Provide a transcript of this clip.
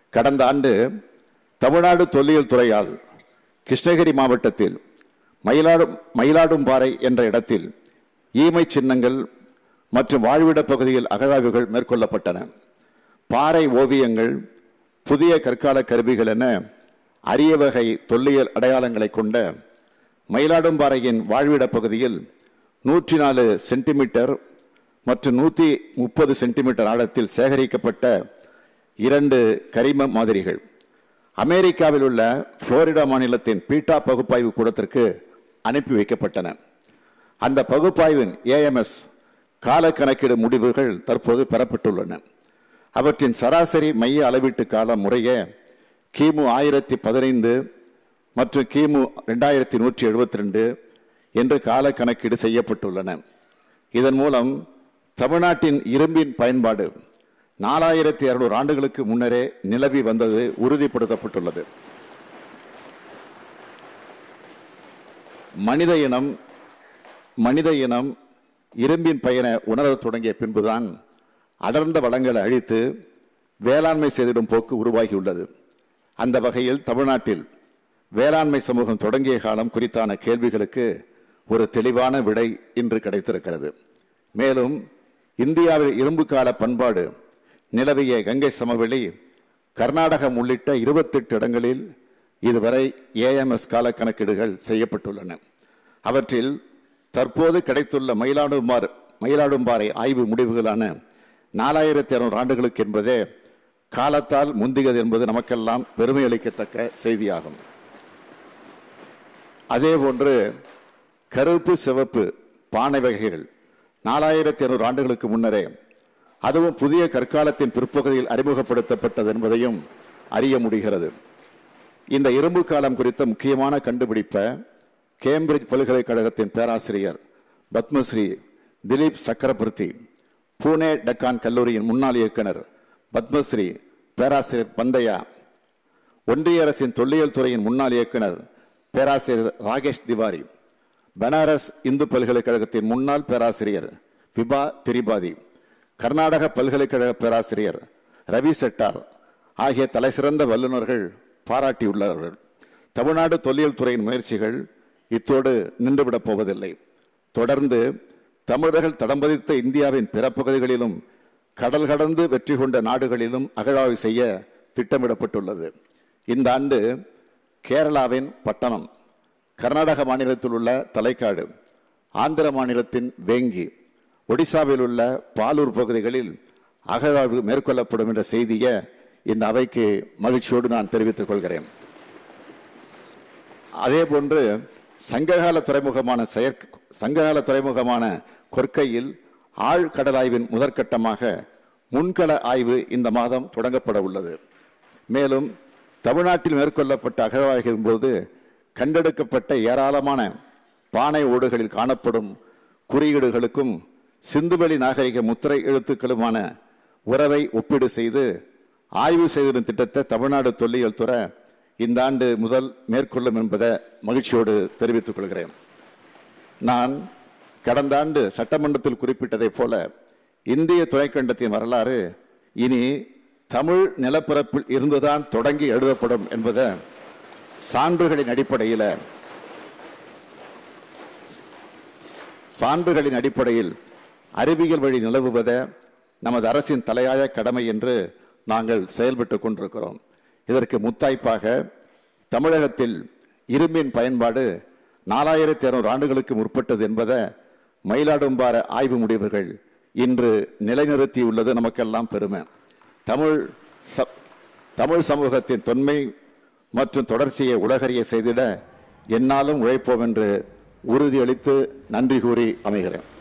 கடந்த ஆண்டு தமிழ்நாடு தொல்லியல் துறையால் கிருஷ்ணகிரி மாவட்டத்தில் மயிலாடும் மயிலாடும்பாறை என்ற இடத்தில் ஈமை சின்னங்கள் மற்றும் வாழ்விட பகுதியில் அகழாய்வுகள் மேற்கொள்ளப்பட்டன பாறை ஓவியங்கள் புதிய கற்கால கருவிகள் என அரிய வகை தொல்லியல் அடையாளங்களை கொண்ட மயிலாடும்பாறையின் வாழ்விட பகுதியில் நூற்றி நாலு சென்டிமீட்டர் மற்றும் நூற்றி முப்பது சென்டிமீட்டர் ஆழத்தில் சேகரிக்கப்பட்ட இரண்டு கரிம மாதிரிகள் அமெரிக்காவில் உள்ள புளோரிடா மாநிலத்தின் பீட்டா பகுப்பாய்வு கூடத்திற்கு அனுப்பி வைக்கப்பட்டன அந்த பகுப்பாய்வின் ஏஎம்எஸ் கால கணக்கீடு முடிவுகள் தற்போது பெறப்பட்டுள்ளன அவற்றின் சராசரி மைய அளவீட்டு காலம் முறையே கிமு ஆயிரத்தி பதினைந்து மற்றும் கிமு ரெண்டாயிரத்தி நூற்றி எழுபத்தி ரெண்டு என்று கால கணக்கீடு செய்யப்பட்டுள்ளன இதன் மூலம் தமிழ்நாட்டின் இரும்பின் பயன்பாடு நாலாயிரத்தி இருநூறு ஆண்டுகளுக்கு முன்னரே நிலவி வந்தது உறுதிப்படுத்தப்பட்டுள்ளது மனித இனம் மனித இனம் இரும்பின் பயனை உணரத் தொடங்கிய பின்புதான் அடர்ந்த வளங்களை அழித்து வேளாண்மை செய்திடும் போக்கு உருவாகியுள்ளது அந்த வகையில் தமிழ்நாட்டில் வேளாண்மை சமூகம் தொடங்கிய காலம் குறித்தான கேள்விகளுக்கு ஒரு தெளிவான விடை இன்று கிடைத்திருக்கிறது மேலும் இந்தியாவில் இரும்பு கால பண்பாடு நிலவிய கங்கை சமவெளி கர்நாடகம் உள்ளிட்ட இருபத்தெட்டு இடங்களில் இதுவரை ஏஎம்எஸ் கால கணக்கீடுகள் செய்யப்பட்டுள்ளன அவற்றில் தற்போது கிடைத்துள்ள மயிலாடும்பார் மயிலாடும்பாறை ஆய்வு முடிவுகளான நாலாயிரத்தி இருநூறு ஆண்டுகளுக்கு என்பதே காலத்தால் முந்தியது என்பது நமக்கெல்லாம் பெருமை அளிக்கத்தக்க செய்தியாகும் அதேபோன்று கருப்பு சிவப்பு பானை வகைகள் நாலாயிரத்தி இருநூறு ஆண்டுகளுக்கு முன்னரே அதுவும் புதிய கற்காலத்தின் பிற்பகுதியில் அறிமுகப்படுத்தப்பட்டது என்பதையும் அறிய முடிகிறது இந்த இரும்பு காலம் குறித்த முக்கியமான கண்டுபிடிப்பை கேம்பிரிட்ஜ் பல்கலைக்கழகத்தின் பேராசிரியர் பத்மஸ்ரீ திலீப் சக்கரவர்த்தி பூனே டக்கான் கல்லூரியின் முன்னாள் இயக்குனர் பத்மஸ்ரீ பேராசிரியர் பந்தையா ஒன்றிய அரசின் தொல்லியல் துறையின் முன்னாள் இயக்குனர் பேராசிரியர் ராகேஷ் திவாரி பனாரஸ் இந்து பல்கலைக்கழகத்தின் முன்னாள் பேராசிரியர் விபா திரிபாதி கர்நாடக பல்கலைக்கழக பேராசிரியர் ரவி செட்டார் ஆகிய தலைசிறந்த வல்லுநர்கள் பாராட்டியுள்ளார்கள் தமிழ்நாடு தொல்லியல் துறையின் முயற்சிகள் இத்தோடு நின்றுவிடப் போவதில்லை தொடர்ந்து தமிழர்கள் தடம் பதித்த இந்தியாவின் பிற பகுதிகளிலும் கடல் கடந்து வெற்றி கொண்ட நாடுகளிலும் அகழாய்வு செய்ய திட்டமிடப்பட்டுள்ளது இந்த ஆண்டு கேரளாவின் பட்டணம் கர்நாடக மாநிலத்தில் உள்ள தலைக்காடு ஆந்திர மாநிலத்தின் வேங்கி ஒடிசாவில் உள்ள பாலூர் பகுதிகளில் அகழாய்வு மேற்கொள்ளப்படும் என்ற செய்தியை இந்த அவைக்கு மகிழ்ச்சியோடு நான் தெரிவித்துக் கொள்கிறேன் அதே போன்று சங்ககால துறைமுகமான செயற் சங்ககால துறைமுகமான கொற்கையில் ஆழ்கடலாய்வின் முதற்கட்டமாக முன்கள ஆய்வு இந்த மாதம் தொடங்கப்பட உள்ளது மேலும் தமிழ்நாட்டில் மேற்கொள்ளப்பட்ட அகழ்வாய்வின் போது கண்டெடுக்கப்பட்ட ஏராளமான பானை ஓடுகளில் காணப்படும் குறியீடுகளுக்கும் சிந்துவெளி நாகரிக முத்திரை எழுத்துக்களுமான உறவை ஒப்பீடு செய்து ஆய்வு செய்திடும் திட்டத்தை தமிழ்நாடு தொல்லியல் துறை இந்த ஆண்டு முதல் மேற்கொள்ளும் என்பதை மகிழ்ச்சியோடு தெரிவித்துக் கொள்கிறேன் நான் கடந்த ஆண்டு சட்டமன்றத்தில் குறிப்பிட்டதைப் போல இந்திய துணைக்கண்டத்தின் வரலாறு இனி தமிழ் நிலப்பரப்பில் இருந்துதான் தொடங்கி எழுதப்படும் என்பதை சான்றுகளின் அடிப்படையில் சான்றுகளின் அடிப்படையில் அறிவியல் வழி நிலவுவதை நமது அரசின் தலையாய கடமை என்று நாங்கள் செயல்பட்டுக் கொண்டிருக்கிறோம் இதற்கு முத்தாய்ப்பாக தமிழகத்தில் இரும்பின் பயன்பாடு நாலாயிரத்தி இருநூறு ஆண்டுகளுக்கு முற்பட்டது என்பதை மயிலாடும்பாற ஆய்வு முடிவுகள் இன்று நிலைநிறுத்தியுள்ளது நமக்கெல்லாம் பெருமை தமிழ் ச- தமிழ் சமூகத்தின் தொன்மை மற்றும் தொடர்ச்சியை உலகறிய செய்திட என்னாலும் உழைப்போம் என்று உறுதியளித்து நன்றி கூறி அமைகிறேன்